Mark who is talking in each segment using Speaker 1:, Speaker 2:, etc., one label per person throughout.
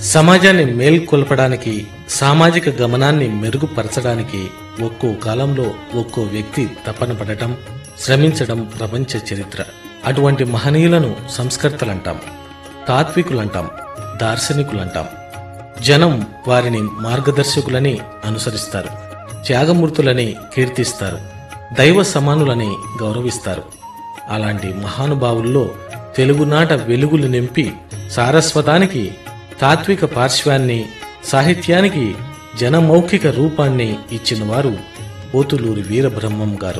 Speaker 1: సమాజాన్ని మేల్కొల్పడానికి సామాజిక గమనాన్ని మెరుగుపరచడానికి ఒక్కో కాలంలో ఒక్కో వ్యక్తి తపన పడటం శ్రమించడం ప్రపంచ చరిత్ర అటువంటి మహనీయులను సంస్కర్తలంటాం తాత్వికులంటాం దార్శనికులంటాం జనం వారిని మార్గదర్శకులని అనుసరిస్తారు త్యాగమూర్తులని కీర్తిస్తారు దైవ సమానులని గౌరవిస్తారు అలాంటి మహానుభావుల్లో తెలుగునాట వెలుగులు నింపి సారస్వతానికి తాత్విక పార్శ్వాన్ని సాహిత్యానికి జనమౌఖిక రూపాన్ని ఇచ్చిన వారు పోతులూరి వీరబ్రహ్మం గారు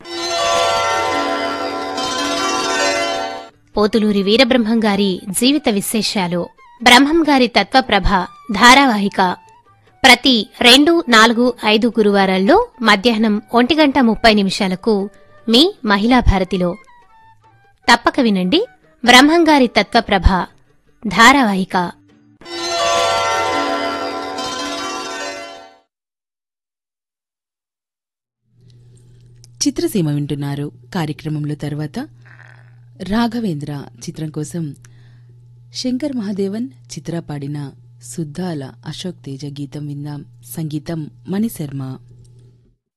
Speaker 2: పోతులూరి వీరబ్రహ్మం గారి జీవిత విశేషాలు బ్రహ్మం గారి తత్వప్రభ ధారావాహిక ప్రతి రెండు నాలుగు ఐదు గురువారాల్లో మధ్యాహ్నం ఒంటి గంట ముప్పై నిమిషాలకు మీ మహిళా భారతిలో తప్పక వినండి బ్రహ్మం గారి తత్వప్రభ ధారావాహిక
Speaker 3: చిత్రసీమ వింటున్నారు కార్యక్రమంలో తర్వాత రాఘవేంద్ర చిత్రం కోసం శంకర్ మహాదేవన్ చిత్ర పాడిన సుద్దాల అశోక్ తేజ గీతం విందాం సంగీతం మణిశర్మ